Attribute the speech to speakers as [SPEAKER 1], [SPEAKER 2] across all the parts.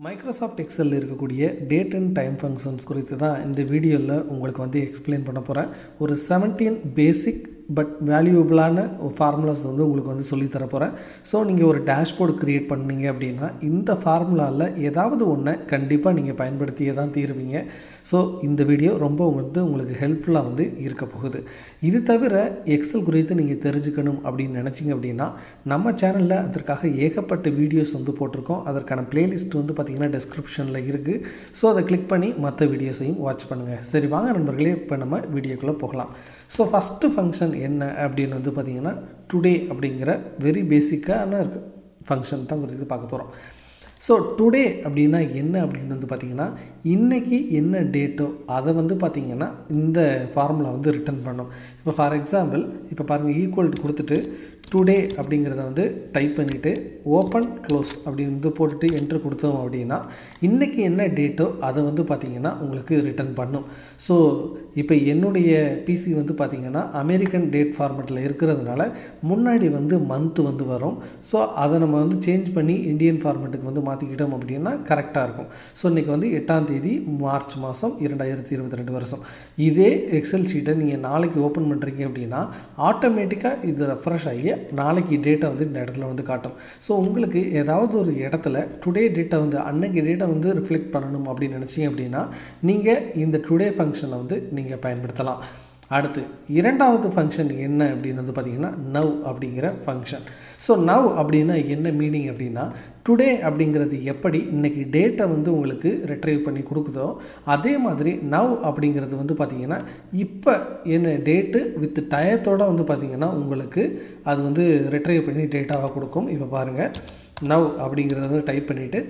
[SPEAKER 1] Microsoft எக்ஸலில் இருக்கக்கூடிய date and time functions குறித்து தான் இந்த வீடியோவில் உங்களுக்கு வந்து எக்ஸ்பிளைன் பண்ண போகிறேன் ஒரு செவன்டீன் பேசிக் பட் வேல்யூபிளான ஃபார்முலாஸ் வந்து உங்களுக்கு வந்து சொல்லித் தர போகிறேன் ஸோ நீங்கள் ஒரு டேஷ்போர்டு க்ரியேட் பண்ணீங்க அப்படின்னா இந்த ஃபார்முலாவில் ஏதாவது ஒன்றை கண்டிப்பாக நீங்கள் பயன்படுத்தியே தான் தீருவீங்க ஸோ இந்த வீடியோ ரொம்ப வந்து உங்களுக்கு ஹெல்ப்ஃபுல்லாக வந்து இருக்க போகுது இது தவிர எக்ஸல் குறித்து நீங்கள் தெரிஞ்சுக்கணும் அப்படின்னு நினச்சிங்க அப்படின்னா நம்ம சேனலில் அதற்காக ஏகப்பட்ட வீடியோஸ் வந்து போட்டிருக்கோம் அதற்கான பிளேலிஸ்ட் வந்து பார்த்திங்கன்னா டெஸ்கிரிப்ஷனில் இருக்குது ஸோ அதை கிளிக் பண்ணி மற்ற வீடியோஸையும் வாட்ச் பண்ணுங்கள் சரி வாங்க நண்பர்களே இப்போ நம்ம வீடியோக்குள்ளே போகலாம் ஸோ ஃபஸ்ட்டு ஃபங்க்ஷன் என்ன அப்படின்னு வந்து பார்த்திங்கன்னா டுடே அப்படிங்கிற வெரி பேசிக்கான ஃபங்க்ஷன் தான் குறித்து பார்க்க போகிறோம் ஸோ டுடே அப்படின்னா என்ன அப்படின்னு வந்து பார்த்திங்கன்னா இன்றைக்கி என்ன டேட்டோ அதை வந்து பார்த்திங்கன்னா இந்த ஃபார்முலா வந்து ரிட்டர்ன் பண்ணும் இப்போ ஃபார் எக்ஸாம்பிள் இப்போ பாருங்கள் ஈக்குவல் கொடுத்துட்டு டுடே அப்படிங்கிறத வந்து டைப் பண்ணிவிட்டு ஓப்பன் க்ளோஸ் அப்படின்னு வந்து போட்டுட்டு என்ட்ரு கொடுத்தோம் அப்படின்னா இன்றைக்கி என்ன டேட்டோ அதை வந்து பார்த்திங்கன்னா உங்களுக்கு ரிட்டர்ன் பண்ணும் ஸோ இப்போ என்னுடைய பிசி வந்து பார்த்திங்கன்னா அமெரிக்கன் டேட் ஃபார்மெட்டில் இருக்கிறதுனால முன்னாடி வந்து மந்த் வந்து வரும் ஸோ அதை நம்ம வந்து சேஞ்ச் பண்ணி இந்தியன் ஃபார்மெட்டுக்கு வந்து மாற்றிக்கிட்டோம் அப்படின்னா கரெக்டாக இருக்கும் ஸோ இன்றைக்கி வந்து எட்டாம் தேதி மார்ச் மாதம் இரண்டாயிரத்தி இருபத்தி ரெண்டு வருஷம் இதே எக்ஸல் ஷீட்டை நீங்கள் நாளைக்கு ஓப்பன் பண்ணுறீங்க அப்படின்னா ஆட்டோமேட்டிக்காக இது ரெஃப்ரெஷ் ஆகி நாளைக்கு டேட்டா வந்து இந்த இடத்துல வந்து காட்டும் ஸோ உங்களுக்கு ஏதாவது ஒரு இடத்துல டுடே டேட்டா வந்து அன்னைக்கு டேட்டா வந்து ரிஃப்ளெக்ட் பண்ணணும் அப்படின்னு நினச்சிங்க அப்படின்னா நீங்கள் இந்த டுடே ஃபங்க்ஷனை வந்து நீங்கள் பயன்படுத்தலாம் அடுத்து இரண்டாவது ஃபங்க்ஷன் என்ன அப்படின்னு வந்து பார்த்திங்கன்னா நவ் அப்படிங்கிற ஃபங்க்ஷன் ஸோ நவ் அப்படின்னா என்ன மீனிங் அப்படின்னா டுடே அப்படிங்கிறது எப்படி இன்றைக்கி டேட்டை வந்து உங்களுக்கு ரெட்ரைவ் பண்ணி கொடுக்குதோ அதே மாதிரி நவ் அப்படிங்கிறது வந்து பார்த்திங்கன்னா இப்போ என்ன டேட்டு வித் டயத்தோடு வந்து பார்த்திங்கன்னா உங்களுக்கு அது வந்து ரெட்ரைவ் பண்ணி டேட்டாவாக கொடுக்கும் இப்போ பாருங்கள் நவ் அப்படிங்கிறத வந்து டைப் பண்ணிவிட்டு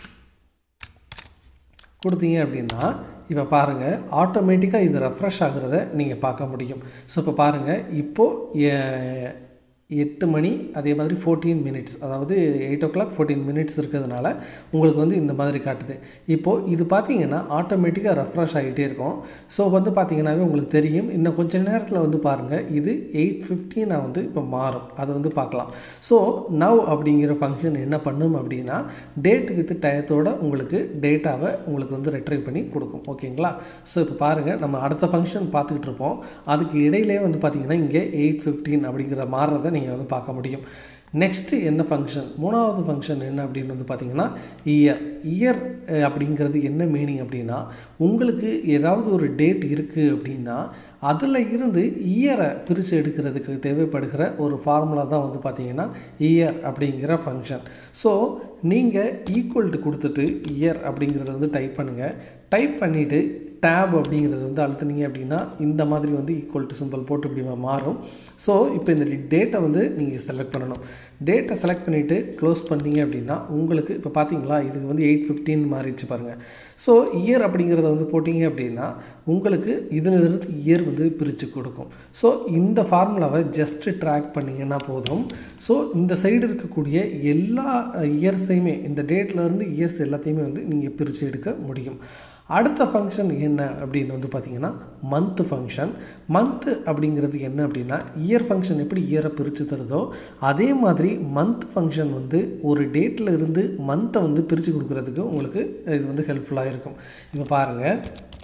[SPEAKER 1] கொடுத்தீங்க அப்படின்னா இப்போ பாருங்கள் ஆட்டோமேட்டிக்காக இது ரெஃப்ரெஷ் ஆகிறத நீங்கள் பார்க்க முடியும் ஸோ இப்போ பாருங்கள் இப்போது எட்டு மணி அதே மாதிரி ஃபோர்டீன் மினிட்ஸ் அதாவது eight o'clock fourteen minutes இருக்கிறதுனால உங்களுக்கு வந்து இந்த மாதிரி காட்டுது இப்போது இது பார்த்தீங்கன்னா ஆட்டோமேட்டிக்காக ரெஃப்ரெஷ் ஆகிட்டே இருக்கும் ஸோ வந்து பார்த்தீங்கன்னாவே உங்களுக்கு தெரியும் இன்னும் கொஞ்சம் நேரத்தில் வந்து பாருங்கள் இது எயிட் ஃபிஃப்டீனாக வந்து இப்போ மாறும் அதை வந்து பார்க்கலாம் ஸோ நவ் அப்படிங்கிற ஃபங்க்ஷன் என்ன பண்ணும் அப்படின்னா டேட் வித் டயத்தோட உங்களுக்கு டேட்டாவை உங்களுக்கு வந்து ரெட்ரைவ் பண்ணி கொடுக்கும் ஓகேங்களா ஸோ இப்போ பாருங்கள் நம்ம அடுத்த ஃபங்க்ஷன் பார்த்துக்கிட்டு இருப்போம் அதுக்கு இடையிலே வந்து பார்த்திங்கன்னா இங்கே எயிட் ஃபிஃப்டீன் அப்படிங்கிற மாறுறதை நீங்கள் வந்து பார்க்க முடியும் நெக்ஸ்ட்டு என்ன ஃபங்க்ஷன் மூணாவது ஃபங்க்ஷன் என்ன அப்படின்னு வந்து பார்த்திங்கன்னா இயர் இயர் அப்படிங்கிறது என்ன மீனிங் அப்படின்னா உங்களுக்கு ஏதாவது ஒரு டேட் இருக்குது அப்படின்னா அதில் இருந்து இயரை பிரித்து எடுக்கிறதுக்கு தேவைப்படுகிற ஒரு ஃபார்முலா தான் வந்து பார்த்திங்கன்னா இயர் அப்படிங்கிற ஃபங்க்ஷன் ஸோ நீங்கள் ஈக்குவல்ட்டு கொடுத்துட்டு இயர் அப்படிங்கிறத வந்து டைப் பண்ணுங்கள் டைப் பண்ணிவிட்டு டேப் அப்படிங்கிறது வந்து அழுத்துனீங்க அப்படின்னா இந்த மாதிரி வந்து ஈக்குவல் டு சிம்பிள் போட்டு இப்படி மாறும் ஸோ இப்போ இந்த டேட்டை வந்து நீங்கள் செலக்ட் பண்ணணும் டேட்டை செலக்ட் பண்ணிவிட்டு க்ளோஸ் பண்ணிங்க அப்படின்னா உங்களுக்கு இப்போ பார்த்தீங்களா இதுக்கு வந்து எயிட் ஃபிஃப்டின் மாறிடுச்சு பாருங்கள் ஸோ இயர் அப்படிங்கிறத வந்து போட்டிங்க அப்படின்னா உங்களுக்கு இதில் இருந்து இயர் வந்து பிரித்து கொடுக்கும் ஸோ இந்த ஃபார்முலாவை ஜஸ்ட்டு ட்ராக் பண்ணிங்கன்னா போதும் ஸோ இந்த சைடு இருக்கக்கூடிய எல்லா இயர்ஸையுமே இந்த டேட்லேருந்து இயர்ஸ் எல்லாத்தையுமே வந்து நீங்கள் பிரித்து எடுக்க முடியும் அடுத்த ஃபங்க்ஷன் என்ன அப்படின்னு வந்து பார்த்திங்கன்னா மந்த்து ஃபங்க்ஷன் மந்த்து அப்படிங்கிறது என்ன அப்படின்னா இயர் ஃபங்க்ஷன் எப்படி இயரை பிரித்து தருதோ அதே மாதிரி மந்த் ஃபங்க்ஷன் வந்து ஒரு டேட்டில் இருந்து மந்த்தை வந்து பிரித்து கொடுக்குறதுக்கு உங்களுக்கு இது வந்து ஹெல்ப்ஃபுல்லாக இருக்கும் இப்போ பாருங்கள்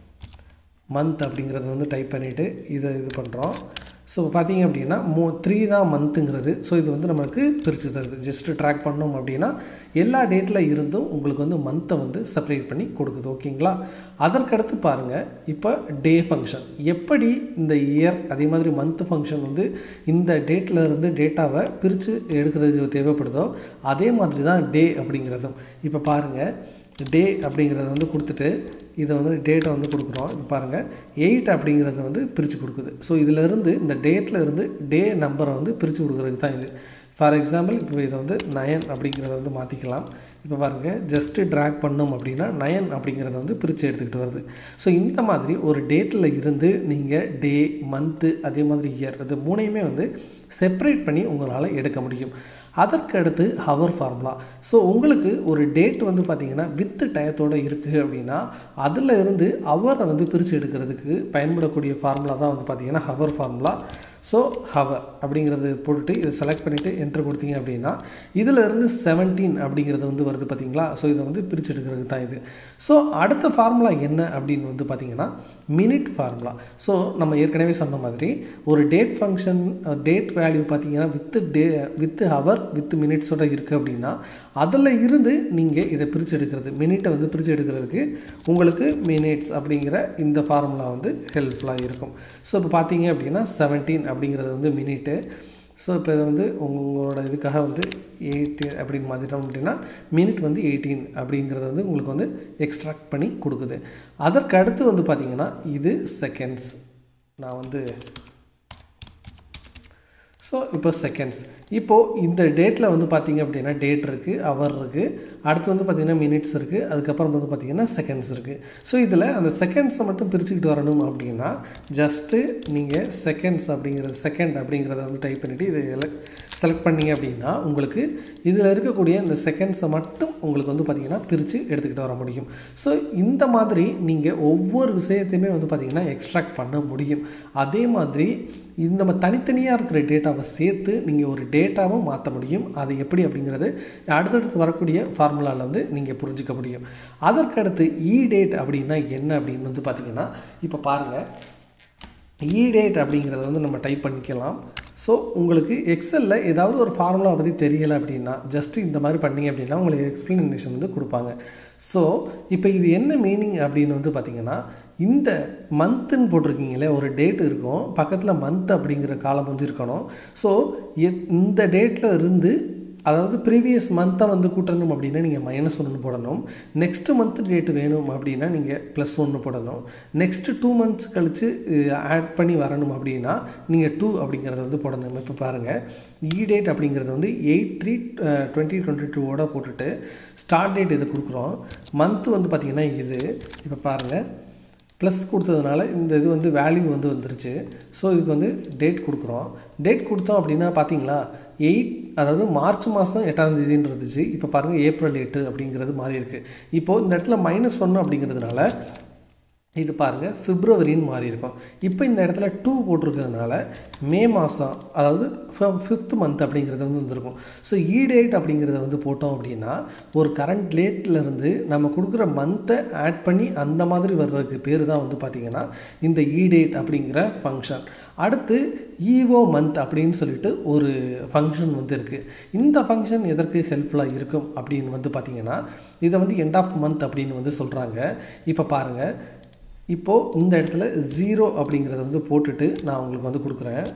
[SPEAKER 1] மந்த் அப்படிங்கிறத வந்து டைப் பண்ணிவிட்டு இதை இது பண்ணுறோம் ஸோ பார்த்தீங்க அப்படின்னா மோ த்ரீ தான் மந்த்துங்கிறது ஸோ இது வந்து நமக்கு பிரித்து தருது ஜஸ்ட்டு ட்ராக் பண்ணோம் அப்படின்னா எல்லா டேட்டில் இருந்தும் உங்களுக்கு வந்து மந்த்தை வந்து செப்பரேட் பண்ணி கொடுக்குது ஓகேங்களா அதற்கடுத்து பாருங்கள் இப்போ டே ஃபங்க்ஷன் எப்படி இந்த இயர் அதே மாதிரி மந்த் ஃபங்க்ஷன் வந்து இந்த டேட்டில் இருந்து டேட்டாவை பிரித்து எடுக்கிறதுக்கு தேவைப்படுதோ அதே மாதிரி தான் டே அப்படிங்கிறதும் இப்போ பாருங்கள் டே அப்படிங்கிறத வந்து கொடுத்துட்டு இதை வந்து டேட்டை வந்து கொடுக்குறோம் இப்போ பாருங்கள் எயிட் அப்படிங்கிறத வந்து பிரித்து கொடுக்குது ஸோ இதிலேருந்து இந்த டேட்டில் இருந்து டே நம்பரை வந்து பிரித்து கொடுக்குறதுக்கு தான் இது ஃபார் எக்ஸாம்பிள் இப்போ இதை வந்து நயன் அப்படிங்கிறத வந்து மாற்றிக்கலாம் இப்போ பாருங்கள் ஜஸ்ட்டு ட்ராக் பண்ணோம் அப்படின்னா நயன் அப்படிங்கிறத வந்து பிரித்து எடுத்துக்கிட்டு வருது ஸோ இந்த மாதிரி ஒரு டேட்டில் இருந்து நீங்கள் டே மந்த்து அதே மாதிரி இயர் இது மூணையுமே வந்து செப்பரேட் பண்ணி உங்களால் எடுக்க முடியும் அதற்கு அடுத்து ஹவர் ஃபார்முலா ஸோ உங்களுக்கு ஒரு டேட் வந்து பார்த்திங்கன்னா வித்து டயத்தோடு இருக்குது அப்படின்னா அதில் இருந்து அவரை வந்து பிரித்து எடுக்கிறதுக்கு பயன்படக்கூடிய ஃபார்முலா தான் வந்து பார்த்திங்கன்னா ஹவர் ஃபார்முலா ஸோ ஹவர் அப்படிங்கிறது போட்டுட்டு இதை செலக்ட் பண்ணிவிட்டு என்ட்ரு கொடுத்தீங்க அப்படின்னா இதில் இருந்து செவன்டீன் அப்படிங்கிறது வந்து வருது பார்த்தீங்களா ஸோ இதை வந்து பிரித்து எடுக்கிறதுக்கு தான் இது ஸோ அடுத்த ஃபார்முலா என்ன அப்படின்னு வந்து பார்த்தீங்கன்னா மினிட் ஃபார்முலா ஸோ நம்ம ஏற்கனவே சொன்ன மாதிரி ஒரு டேட் ஃபங்க்ஷன் டேட் வேல்யூ பார்த்தீங்கன்னா with day with hour with மினிட்ஸோட இருக்குது அப்படின்னா அதில் இருந்து நீங்கள் இதை பிரித்து எடுக்கிறது மினிட்டை வந்து பிரித்து எடுக்கிறதுக்கு உங்களுக்கு மினிட்ஸ் அப்படிங்கிற இந்த ஃபார்முலா வந்து ஹெல்ப்ஃபுல்லாக இருக்கும் ஸோ இப்போ பார்த்தீங்க அப்படின்னா செவன்டீன் அப்படிங்கிறது வந்து மினிட்டு ஸோ இப்போ இதை வந்து உங்களோட இதுக்காக வந்து எயிட்டு அப்படின்னு மாற்றிட்டோம் அப்படின்னா மினிட் வந்து எயிட்டீன் அப்படிங்கிறது வந்து உங்களுக்கு வந்து எக்ஸ்ட்ராக்ட் பண்ணி கொடுக்குது அதற்கு அடுத்து வந்து பார்த்திங்கன்னா இது செகண்ட்ஸ் நான் வந்து ஸோ இப்போ செகண்ட்ஸ் இப்போது இந்த டேட்டில் வந்து பார்த்திங்க அப்படின்னா டேட் இருக்குது அவர் இருக்குது அடுத்து வந்து பார்த்திங்கன்னா மினிட்ஸ் இருக்குது அதுக்கப்புறம் வந்து பார்த்திங்கன்னா செகண்ட்ஸ் இருக்குது ஸோ இதில் அந்த செகண்ட்ஸை மட்டும் பிரிச்சுக்கிட்டு வரணும் அப்படின்னா ஜஸ்ட்டு நீங்கள் செகண்ட்ஸ் அப்படிங்கிறது செகண்ட் அப்படிங்கிறத வந்து டைப் பண்ணிவிட்டு இதை செலக்ட் பண்ணிங்க அப்படின்னா உங்களுக்கு இதில் இருக்கக்கூடிய இந்த செகண்ட்ஸை மட்டும் உங்களுக்கு வந்து பார்த்திங்கன்னா பிரித்து எடுத்துக்கிட்டு வர முடியும் ஸோ இந்த மாதிரி நீங்கள் ஒவ்வொரு விஷயத்தையுமே வந்து பார்த்திங்கன்னா எக்ஸ்ட்ராக்ட் பண்ண முடியும் அதே மாதிரி இந்த நம்ம தனித்தனியாக இருக்கிற டேட்டாவை சேர்த்து நீங்கள் ஒரு டேட்டாவும் மாற்ற முடியும் அது எப்படி அப்படிங்கிறது அடுத்தடுத்து வரக்கூடிய ஃபார்முலாவில் வந்து நீங்கள் புரிஞ்சிக்க முடியும் அதற்கடுத்து இ டேட் அப்படின்னா என்ன அப்படின்னு வந்து பார்த்திங்கன்னா இப்போ பாருங்கள் இ டேட் அப்படிங்கிறத வந்து நம்ம டைப் பண்ணிக்கலாம் ஸோ உங்களுக்கு எக்ஸலில் ஏதாவது ஒரு ஃபார்முலா பற்றி தெரியலை அப்படின்னா ஜஸ்ட் இந்த மாதிரி பண்ணிங்க அப்படின்னா உங்களுக்கு எக்ஸ்ப்ளனேஷன் வந்து கொடுப்பாங்க ஸோ இப்போ இது என்ன மீனிங் அப்படின்னு வந்து பார்த்திங்கன்னா இந்த மந்த்துன்னு போட்டிருக்கீங்களே ஒரு டேட் இருக்கும் பக்கத்தில் மந்த் அப்படிங்கிற காலம் வந்து இருக்கணும் ஸோ இந்த டேட்டில் இருந்து அதாவது ப்ரீவியஸ் மந்த்தை வந்து கூட்டணும் அப்படின்னா நீங்கள் மைனஸ் ஒன்று போடணும் நெக்ஸ்ட்டு மந்த் டேட் வேணும் அப்படின்னா நீங்கள் ப்ளஸ் ஒன்று போடணும் நெக்ஸ்ட்டு டூ மந்த்ஸ் கழித்து ஆட் பண்ணி வரணும் அப்படின்னா நீங்கள் டூ அப்படிங்கிறத வந்து போடணும் இப்போ பாருங்கள் இ டேட் அப்படிங்கிறது வந்து எயிட் த்ரீ டுவெண்ட்டி டுவெண்ட்டி டூவோட போட்டுட்டு ஸ்டார்ட் டேட் இது கொடுக்குறோம் மந்த்து வந்து பார்த்திங்கன்னா இது இப்போ பாருங்கள் ப்ளஸ் கொடுத்ததுனால இந்த இது வந்து வேல்யூ வந்து வந்துருச்சு ஸோ இதுக்கு வந்து டேட் கொடுக்குறோம் டேட் கொடுத்தோம் அப்படின்னா பார்த்தீங்களா எயிட் அதாவது மார்ச் மாதம் எட்டாம் தேதின்னு இருந்துச்சு இப்போ பாருங்கள் ஏப்ரல் எட்டு அப்படிங்கிறது மாறி இருக்குது இப்போது இந்த இடத்துல மைனஸ் ஒன்று அப்படிங்கிறதுனால இது பாருங்கள் பிப்ரவரின்னு மாறி இருக்கும் இப்போ இந்த இடத்துல டூ போட்டிருக்கிறதுனால மே மாதம் அதாவது ஃபிஃப்த் மந்த் அப்படிங்கிறது வந்து வந்திருக்கும் ஸோ இ டேட் அப்படிங்கிறத வந்து போட்டோம் அப்படின்னா ஒரு கரண்ட் டேட்லேருந்து நம்ம கொடுக்குற மந்த்தை ஆட் பண்ணி அந்த மாதிரி வர்றதுக்கு பேர் தான் வந்து பார்த்திங்கன்னா இந்த இ டேட் அப்படிங்கிற ஃபங்க்ஷன் அடுத்து ஈவோ மந்த் அப்படின்னு சொல்லிட்டு ஒரு ஃபங்க்ஷன் வந்து இருக்குது இந்த ஃபங்க்ஷன் எதற்கு ஹெல்ப்ஃபுல்லாக இருக்கும் அப்படின்னு வந்து பார்த்திங்கன்னா இதை வந்து எண்ட் ஆஃப் மந்த் அப்படின்னு வந்து சொல்கிறாங்க இப்போ பாருங்கள் இப்போது இந்த இடத்துல ஜீரோ அப்படிங்கிறத வந்து போட்டுட்டு நான் உங்களுக்கு வந்து கொடுக்குறேன்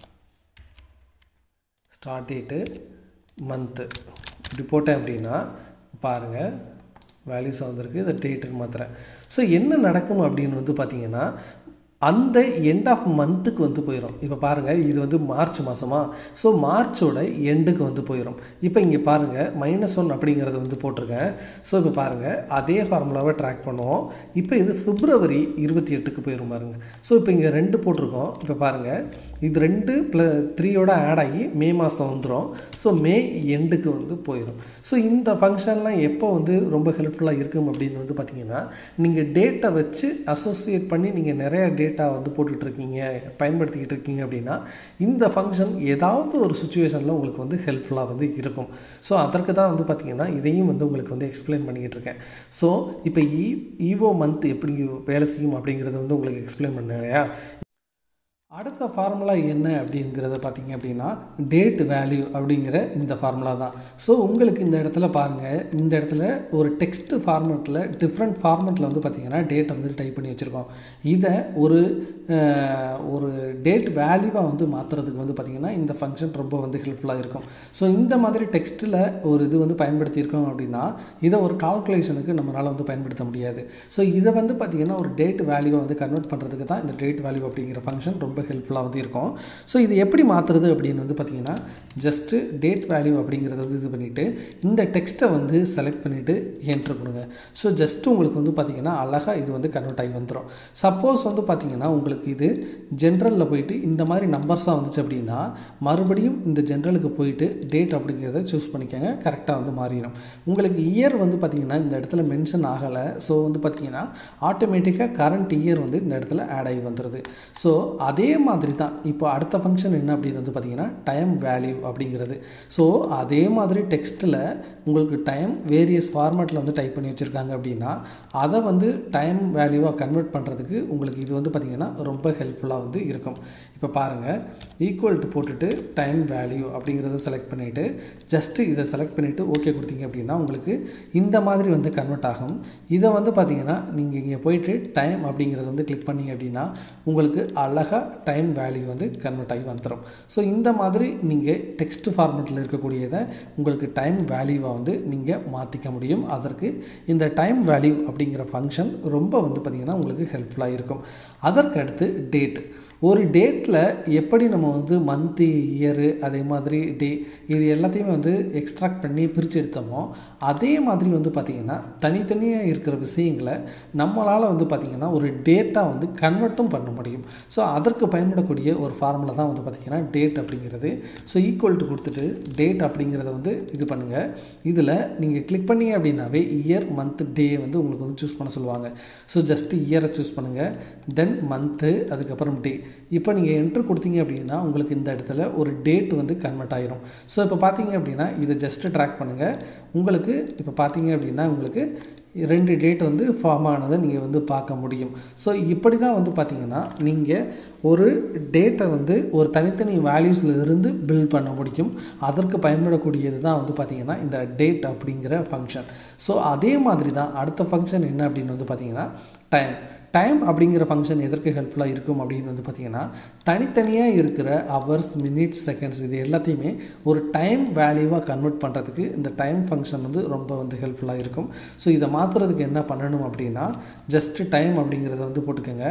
[SPEAKER 1] ஸ்டார்ட் டேட்டு மந்த்து இப்படி போட்டேன் அப்படின்னா பாருங்கள் வேல்யூஸ் வந்திருக்கு இந்த டேட்டுன்னு மாத்திரேன் ஸோ என்ன நடக்கும் அப்படின்னு வந்து பார்த்திங்கன்னா அந்த எண்ட் ஆஃப் மந்த்துக்கு வந்து போயிடும் இப்போ பாருங்கள் இது வந்து மார்ச் மாதமா ஸோ மார்ச்சோட எண்டுக்கு வந்து போயிடும் இப்போ இங்கே பாருங்கள் மைனஸ் ஒன் அப்படிங்கிறது வந்து போட்டிருக்கேன் ஸோ இப்போ பாருங்கள் அதே ஃபார்முலாவை ட்ராக் பண்ணுவோம் இப்போ இது பிப்ரவரி இருபத்தி எட்டுக்கு போயிடும் பாருங்கள் ஸோ இப்போ இங்கே ரெண்டு போட்டிருக்கோம் இப்போ பாருங்கள் இது ரெண்டு ப்ள த்ரீயோட ஆட் ஆகி மே மாதம் வந்துடும் ஸோ மே எண்டுக்கு வந்து போயிடும் ஸோ இந்த ஃபங்க்ஷன்லாம் எப்போ வந்து ரொம்ப ஹெல்ப்ஃபுல்லாக இருக்கும் அப்படின்னு வந்து பார்த்தீங்கன்னா நீங்கள் டேட்டை வச்சு அசோசியேட் பண்ணி நீங்கள் நிறைய டேட்டா வந்து போட்டுட்ருக்கீங்க பயன்படுத்திக்கிட்டு இருக்கீங்க அப்படின்னா இந்த ஃபங்க்ஷன் ஏதாவது ஒரு சுச்சுவேஷனில் உங்களுக்கு வந்து ஹெல்ப்ஃபுல்லாக வந்து இருக்கும் ஸோ அதற்கு தான் வந்து பார்த்திங்கன்னா இதையும் வந்து உங்களுக்கு வந்து எக்ஸ்பிளைன் பண்ணிக்கிட்டு இருக்கேன் ஸோ இப்போ இ ஈவோ மந்த் எப்படி வேலை செய்யும் அப்படிங்கிறத வந்து உங்களுக்கு எக்ஸ்பிளைன் பண்ணேன் இல்லையா அடுத்த ஃபார்முலா என்ன அப்படிங்கிறத பார்த்தீங்க அப்படின்னா டேட் வேல்யூ அப்படிங்கிற இந்த ஃபார்முலா தான் ஸோ உங்களுக்கு இந்த இடத்துல பாருங்கள் இந்த இடத்துல ஒரு டெக்ஸ்ட் ஃபார்மெட்டில் டிஃப்ரெண்ட் ஃபார்மெட்டில் வந்து பார்த்திங்கன்னா டேட்டை வந்து டைப் பண்ணி வச்சுருக்கோம் இதை ஒரு ஒரு டேட் வேல்யூவாக வந்து மாற்றுறதுக்கு வந்து பார்த்திங்கன்னா இந்த ஃபங்க்ஷன் ரொம்ப வந்து ஹெல்ப்ஃபுல்லாக இருக்கும் ஸோ இந்த மாதிரி டெக்ஸ்ட்டில் ஒரு இது வந்து பயன்படுத்தியிருக்கோம் அப்படின்னா இதை ஒரு கால்குலேஷனுக்கு நம்மளால் வந்து பயன்படுத்த முடியாது ஸோ இதை வந்து பார்த்திங்கன்னா ஒரு டேட் வேல்யூவை வந்து கன்வெர்ட் பண்ணுறதுக்கு தான் இந்த டேட் வேல்யூ அப்படிங்கிற ஃபங்க்ஷன் ரொம்ப ஹெல்ப்ஃபுல்லாக வந்து இருக்கும் ஸோ இது எப்படி மாற்றுறது அப்படின்னு வந்து பார்த்திங்கன்னா ஜஸ்ட்டு டேட் வேல்யூ அப்படிங்கிறத வந்து இது பண்ணிவிட்டு இந்த டெக்ஸ்ட்டை வந்து செலக்ட் பண்ணிவிட்டு என்ட்ரு கொடுங்க ஸோ ஜஸ்ட்டு உங்களுக்கு வந்து பார்த்திங்கன்னா அழகாக இது வந்து கன்வெர்ட் ஆகி வந்துடும் சப்போஸ் வந்து பார்த்திங்கன்னா உங்களுக்கு இது ஜென்ரலில் போயிட்டு இந்த மாதிரி நம்பர்ஸாக வந்துச்சு அப்படின்னா மறுபடியும் இந்த ஜென்ரலுக்கு போயிட்டு டேட் அப்படிங்கிறத சூஸ் பண்ணிக்கோங்க கரெக்டாக வந்து மாறிடும் உங்களுக்கு இயர் வந்து பார்த்திங்கன்னா இந்த இடத்துல மென்ஷன் ஆகலை ஸோ வந்து பார்த்திங்கன்னா ஆட்டோமேட்டிக்காக கரண்ட் இயர் வந்து இந்த இடத்துல ஆட் ஆகி வந்துடுது ஸோ அதே அதே மாதிரி தான் இப்போ அடுத்த ஃபங்க்ஷன் என்ன அப்படின்னு வந்து பார்த்தீங்கன்னா டைம் வேல்யூ அப்படிங்கிறது ஸோ அதே மாதிரி டெக்ஸ்ட்டில் உங்களுக்கு டைம் வேரியஸ் ஃபார்மேட்டில் வந்து டைப் பண்ணி வச்சுருக்காங்க அப்படின்னா அதை வந்து டைம் வேல்யூவாக கன்வெர்ட் பண்ணுறதுக்கு உங்களுக்கு இது வந்து பார்த்திங்கன்னா ரொம்ப ஹெல்ப்ஃபுல்லாக வந்து இருக்கும் இப்போ பாருங்கள் ஈக்குவல் டு போட்டுட்டு டைம் வேல்யூ அப்படிங்கிறத செலக்ட் பண்ணிவிட்டு ஜஸ்ட்டு இதை செலக்ட் பண்ணிவிட்டு ஓகே கொடுத்தீங்க அப்படின்னா உங்களுக்கு இந்த மாதிரி வந்து கன்வெர்ட் ஆகும் இதை வந்து பார்த்திங்கன்னா நீங்கள் இங்கே போயிட்டு டைம் அப்படிங்கிறத வந்து கிளிக் பண்ணிங்க அப்படின்னா உங்களுக்கு அழகாக டைம் வேல்யூ வந்து கன்வெர்ட் ஆகி வந்துடும் ஸோ இந்த மாதிரி நீங்கள் டெக்ஸ்ட் ஃபார்மெட்டில் இருக்கக்கூடியதை உங்களுக்கு டைம் வேல்யூவாக வந்து நீங்கள் மாற்றிக்க முடியும் அதற்கு இந்த டைம் வேல்யூ அப்படிங்கிற ஃபங்க்ஷன் ரொம்ப வந்து பார்த்திங்கன்னா உங்களுக்கு ஹெல்ப்ஃபுல்லாக இருக்கும் அதற்கு அடுத்து டேட் ஒரு டேட்டில் எப்படி நம்ம வந்து மந்த்து இயரு அதே மாதிரி டே இது எல்லாத்தையுமே வந்து எக்ஸ்ட்ராக்ட் பண்ணி பிரித்து எடுத்தோமோ அதே மாதிரி வந்து பார்த்திங்கன்னா தனித்தனியாக இருக்கிற விஷயங்களை நம்மளால் வந்து பார்த்திங்கன்னா ஒரு டேட்டாக வந்து கன்வெர்ட்டும் பண்ண முடியும் ஸோ அதற்கு பயன்படக்கூடிய ஒரு ஃபார்முலா தான் வந்து பார்த்திங்கன்னா டேட் அப்படிங்கிறது ஸோ ஈக்குவல் டு கொடுத்துட்டு டேட் அப்படிங்கிறத வந்து இது பண்ணுங்கள் இதில் நீங்கள் கிளிக் பண்ணீங்க அப்படின்னாவே இயர் மந்த் டே வந்து உங்களுக்கு வந்து சூஸ் பண்ண சொல்லுவாங்க ஸோ ஜஸ்ட்டு இயரை சூஸ் பண்ணுங்கள் தென் மந்த்து அதுக்கப்புறம் டே இப்போ நீங்கள் என்ட்ரு கொடுத்தீங்க அப்படின்னா உங்களுக்கு இந்த இடத்துல ஒரு டேட் வந்து கன்வெர்ட் ஆயிரும் ஸோ இப்போ பார்த்தீங்க அப்படின்னா இதை ஜஸ்ட்டு ட்ராக் பண்ணுங்கள் உங்களுக்கு இப்போ பார்த்தீங்க அப்படின்னா உங்களுக்கு ரெண்டு டேட் வந்து ஃபார்ம் ஆனதை நீங்கள் வந்து பார்க்க முடியும் ஸோ இப்படி தான் வந்து பார்த்தீங்கன்னா நீங்கள் ஒரு டேட்டை வந்து ஒரு தனித்தனி வேல்யூஸில் இருந்து பில்ட் பண்ண முடியும் அதற்கு பயன்படக்கூடியது தான் வந்து பார்த்திங்கன்னா இந்த டேட் அப்படிங்கிற ஃபங்க்ஷன் ஸோ அதே மாதிரி தான் அடுத்த ஃபங்க்ஷன் என்ன அப்படின்னு வந்து பார்த்திங்கன்னா டைம் டைம் அப்படிங்கிற ஃபங்க்ஷன் எதற்கு ஹெல்ப்ஃபுல்லாக இருக்கும் அப்படின்னு வந்து பார்த்திங்கன்னா தனித்தனியாக இருக்கிற ஹவர்ஸ் மினிட்ஸ் செகண்ட்ஸ் இது எல்லாத்தையுமே ஒரு டைம் வேல்யூவாக கன்வெர்ட் பண்ணுறதுக்கு இந்த டைம் ஃபங்க்ஷன் வந்து ரொம்ப வந்து ஹெல்ப்ஃபுல்லாக இருக்கும் ஸோ இதை மாற்றுறதுக்கு என்ன பண்ணணும் அப்படின்னா ஜஸ்ட்டு டைம் அப்படிங்கிறத வந்து போட்டுக்கோங்க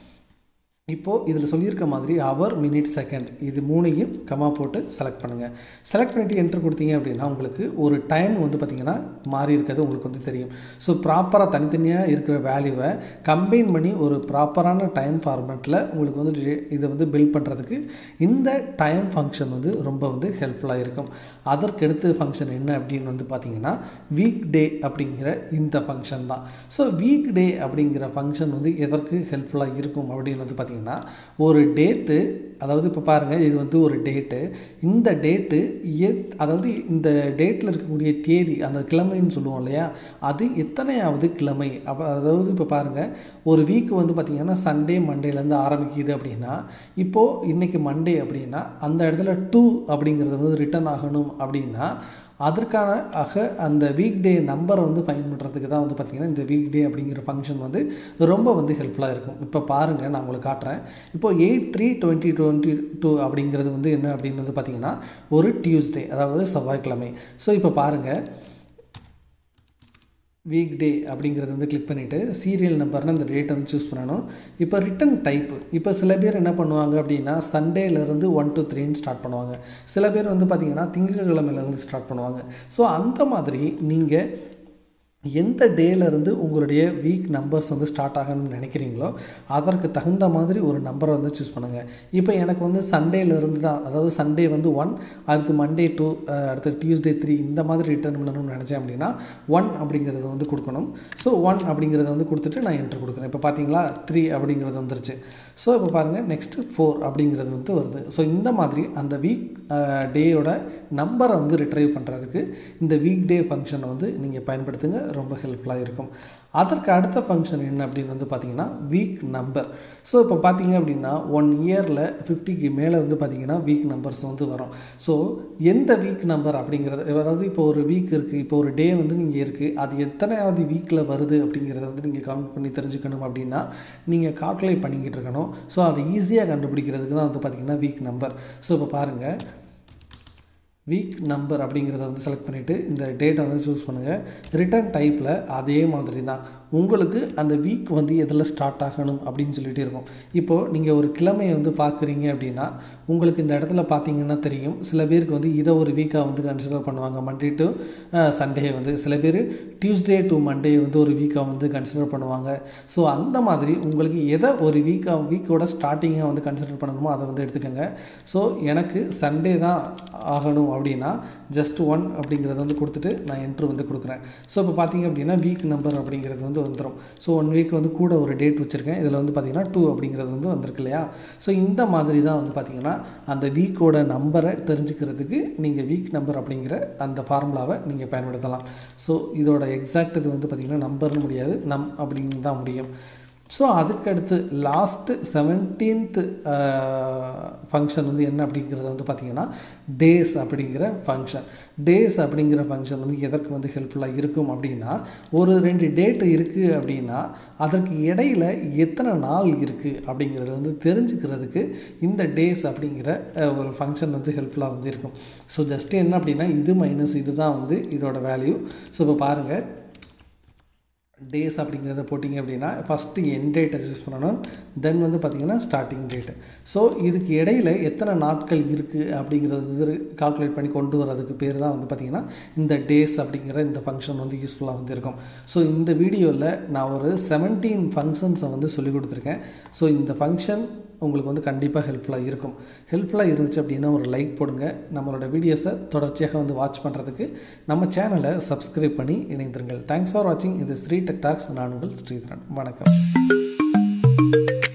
[SPEAKER 1] இப்போது இதில் சொல்லியிருக்க மாதிரி ஹவர் மினிட் செகண்ட் இது மூணையும் கமா போட்டு செலக்ட் பண்ணுங்கள் செலக்ட் பண்ணிவிட்டு என்ட்ரு கொடுத்தீங்க அப்படின்னா உங்களுக்கு ஒரு டைம் வந்து பார்த்திங்கன்னா மாறி இருக்கிறது உங்களுக்கு வந்து தெரியும் ஸோ ப்ராப்பராக தனித்தனியாக இருக்கிற வேல்யூவை கம்பைன் பண்ணி ஒரு ப்ராப்பரான டைம் ஃபார்மேட்டில் உங்களுக்கு வந்து இதை வந்து பில்ட் பண்ணுறதுக்கு இந்த டைம் ஃபங்க்ஷன் வந்து ரொம்ப வந்து ஹெல்ப்ஃபுல்லாக இருக்கும் அதற்கு அடுத்த ஃபங்க்ஷன் என்ன அப்படின்னு வந்து பார்த்திங்கன்னா வீக் டே அப்படிங்கிற இந்த ஃபங்க்ஷன் தான் ஸோ வீக் டே அப்படிங்கிற ஃபங்க்ஷன் வந்து எதற்கு ஹெல்ப்ஃபுல்லாக இருக்கும் அப்படின்னு வந்து பார்த்திங்கன்னா ஒரு டேட்டு அதாவது இப்போ பாருங்கள் இது வந்து ஒரு டேட்டு இந்த டேட்டு எ அதாவது இந்த டேட்டில் இருக்கக்கூடிய தேதி அந்த கிழமைன்னு சொல்லுவோம் இல்லையா அது எத்தனையாவது கிழமை அப்போ அதாவது இப்போ பாருங்கள் ஒரு வீக் வந்து பார்த்திங்கன்னா சண்டே மண்டேலேருந்து ஆரம்பிக்குது அப்படின்னா இப்போது இன்றைக்கி மண்டே அப்படின்னா அந்த இடத்துல டூ அப்படிங்கிறது வந்து ரிட்டன் ஆகணும் அப்படின்னா அதற்கான ஆக அந்த வீக் டே நம்பரை வந்து ஃபைன் பண்ணுறதுக்கு தான் வந்து பார்த்திங்கன்னா இந்த வீக் டே அப்படிங்கிற ஃபங்க்ஷன் வந்து ரொம்ப வந்து ஹெல்ப்ஃபுல்லாக இருக்கும் இப்போ பாருங்கள் நான் உங்களுக்கு காட்டுறேன் இப்போ eight three twenty twenty two அப்படிங்கிறது வந்து என்ன அப்படின்னு வந்து பார்த்திங்கன்னா ஒரு டியூஸ்டே அதாவது செவ்வாய்க்கிழமை ஸோ இப்போ பாருங்கள் வீக் டே அப்படிங்கிறது வந்து கிளிக் பண்ணிவிட்டு சீரியல் நம்பர்னு அந்த டேட்டை வந்து சூஸ் பண்ணணும் இப்போ ரிட்டன் டைப்பு இப்போ சில பேர் என்ன பண்ணுவாங்க அப்படின்னா சண்டேலேருந்து ஒன் டு த்ரீன்னு ஸ்டார்ட் பண்ணுவாங்க சில பேர் வந்து பார்த்திங்கன்னா திங்கட்கிழமையிலேருந்து ஸ்டார்ட் பண்ணுவாங்க ஸோ அந்த மாதிரி நீங்கள் எந்த டேலேருந்து உங்களுடைய வீக் நம்பர்ஸ் வந்து ஸ்டார்ட் ஆகணும்னு நினைக்கிறீங்களோ அதற்கு தகுந்த மாதிரி ஒரு நம்பரை வந்து சூஸ் பண்ணுங்கள் இப்போ எனக்கு வந்து சண்டேலேருந்து தான் அதாவது சண்டே வந்து ஒன் அடுத்து மண்டே டூ அடுத்து டியூஸ்டே த்ரீ இந்த மாதிரி ரிட்டர்ன் பண்ணணும்னு நினச்சேன் அப்படின்னா ஒன் அப்படிங்கிறத வந்து கொடுக்கணும் ஸோ ஒன் அப்படிங்கிறத வந்து கொடுத்துட்டு நான் என்ட்ரு கொடுக்குறேன் இப்போ பார்த்தீங்களா த்ரீ அப்படிங்கிறது வந்துருச்சு ஸோ இப்போ பாருங்கள் நெக்ஸ்ட்டு ஃபோர் அப்படிங்கிறது வந்து வருது ஸோ இந்த மாதிரி அந்த வீக் டேயோட நம்பரை வந்து ரிட்ரைவ் பண்ணுறதுக்கு இந்த வீக் டே ஃபங்க்ஷனை வந்து நீங்கள் பயன்படுத்துங்க ரொம்ப ஹெல்ப்ஃபுல்லாக இருக்கும் அதற்கு அடுத்த ஃபங்க்ஷன் என்ன அப்படின்னு வந்து பார்த்தீங்கன்னா வீக் நம்பர் ஸோ இப்போ பார்த்தீங்க அப்படின்னா ஒன் இயரில் ஃபிஃப்டிக்கு மேலே வந்து பார்த்தீங்கன்னா வீக் நம்பர்ஸ் வந்து வரும் ஸோ எந்த வீக் நம்பர் அப்படிங்கிறது அதாவது இப்போ ஒரு வீக் இருக்குது இப்போ ஒரு டே வந்து நீங்கள் இருக்குது அது எத்தனையாவது வீக்கில் வருது அப்படிங்கிறத வந்து நீங்கள் கவுண்ட் பண்ணி தெரிஞ்சுக்கணும் அப்படின்னா நீங்கள் கால்குலேட் பண்ணிக்கிட்டு இருக்கணும் ஸோ அதை ஈஸியாக கண்டுபிடிக்கிறதுக்கு தான் வந்து பார்த்திங்கன்னா வீக் நம்பர் ஸோ இப்போ பாருங்கள் வீக் நம்பர் அப்படிங்கிறத வந்து செலக்ட் பண்ணிவிட்டு இந்த டேட்டை வந்து சூஸ் பண்ணுங்கள் ரிட்டர்ன் டைப்பில் அதே மாதிரி தான் உங்களுக்கு அந்த வீக் வந்து எதில் ஸ்டார்ட் ஆகணும் அப்படின்னு சொல்லிட்டு இருக்கும் இப்போது நீங்கள் ஒரு கிழமையை வந்து பார்க்குறீங்க அப்படின்னா உங்களுக்கு இந்த இடத்துல பார்த்தீங்கன்னா தெரியும் சில பேருக்கு வந்து இதை ஒரு வீக்காக வந்து கன்சிடர் பண்ணுவாங்க மண்டே டு சண்டே வந்து சில பேர் டியூஸ்டே டு மண்டே வந்து ஒரு வீக்காக வந்து கன்சிடர் பண்ணுவாங்க ஸோ அந்த மாதிரி உங்களுக்கு எதை ஒரு வீக்காக வீக்கோட ஸ்டார்டிங்காக வந்து கன்சிடர் பண்ணணுமோ அதை வந்து எடுத்துக்கோங்க ஸோ எனக்கு சண்டே தான் ஆகணும் அப்படின்னா ஜஸ்ட் ஒன் அப்படிங்கிறத வந்து கொடுத்துட்டு நான் என்ட்ரு வந்து கொடுக்குறேன் ஸோ இப்போ பார்த்தீங்க அப்படின்னா வீக் நம்பர் அப்படிங்கிறது வந்து வந்துடும் ஸோ ஒன் வீக் வந்து கூட ஒரு டேட் வச்சுருக்கேன் இதில் வந்து பார்த்திங்கன்னா டூ அப்படிங்கிறது வந்து வந்திருக்கு இல்லையா ஸோ இந்த மாதிரி தான் வந்து பார்த்திங்கன்னா அந்த வீக்கோட நம்பரை தெரிஞ்சுக்கிறதுக்கு நீங்கள் வீக் நம்பர் அப்படிங்கிற அந்த ஃபார்முலாவை நீங்கள் பயன்படுத்தலாம் ஸோ இதோட எக்ஸாக்ட் இது வந்து பார்த்திங்கன்னா நம்பர்னு முடியாது நம் அப்படின்னு தான் முடியும் ஸோ அதுக்கடுத்து லாஸ்ட்டு செவன்டீன்த்து ஃபங்க்ஷன் வந்து என்ன அப்படிங்கிறது வந்து பார்த்திங்கன்னா டேஸ் அப்படிங்கிற ஃபங்க்ஷன் டேஸ் அப்படிங்கிற ஃபங்க்ஷன் வந்து எதற்கு வந்து ஹெல்ப்ஃபுல்லாக இருக்கும் அப்படின்னா ஒரு ரெண்டு டேட்டு இருக்குது அப்படின்னா அதற்கு இடையில் எத்தனை நாள் இருக்குது அப்படிங்கிறத வந்து தெரிஞ்சுக்கிறதுக்கு இந்த டேஸ் அப்படிங்கிற ஒரு ஃபங்க்ஷன் வந்து ஹெல்ப்ஃபுல்லாக வந்து இருக்கும் ஸோ ஜஸ்ட் என்ன அப்படின்னா இது மைனஸ் இது தான் வந்து இதோட வேல்யூ ஸோ இப்போ பாருங்கள் டேஸ் அப்படிங்கிறத போட்டிங்க அப்படின்னா ஃபஸ்ட்டு என் டேட்டை யூஸ் பண்ணணும் தென் வந்து பார்த்திங்கன்னா ஸ்டார்டிங் டேட்டு ஸோ இதுக்கு இடையில் எத்தனை நாட்கள் இருக்குது அப்படிங்கிறது வந்து கால்குலேட் பண்ணி கொண்டு வரதுக்கு பேர் தான் வந்து பார்த்திங்கன்னா இந்த டேஸ் அப்படிங்கிற இந்த ஃபங்க்ஷன் வந்து யூஸ்ஃபுல்லாக வந்து இருக்கும் ஸோ இந்த வீடியோவில் நான் ஒரு செவன்டீன் ஃபங்க்ஷன்ஸை வந்து சொல்லி கொடுத்துருக்கேன் ஸோ இந்த ஃபங்க்ஷன் உங்களுக்கு வந்து கண்டிப்பாக ஹெல்ப்ஃபுல்லாக இருக்கும் ஹெல்ப்ஃபுல்லாக இருந்துச்சு அப்படின்னா ஒரு லைக் போடுங்க நம்மளோட வீடியோஸை தொடர்ச்சியாக வந்து வாட்ச் பண்ணுறதுக்கு நம்ம சேனலை சப்ஸ்கிரைப் பண்ணி இணைந்திருங்கள் தேங்க்ஸ் ஃபார் வாட்சிங் இது ஸ்ரீ டெக் டாக்ஸ் நான் உங்கள் ஸ்ரீதரன் வணக்கம்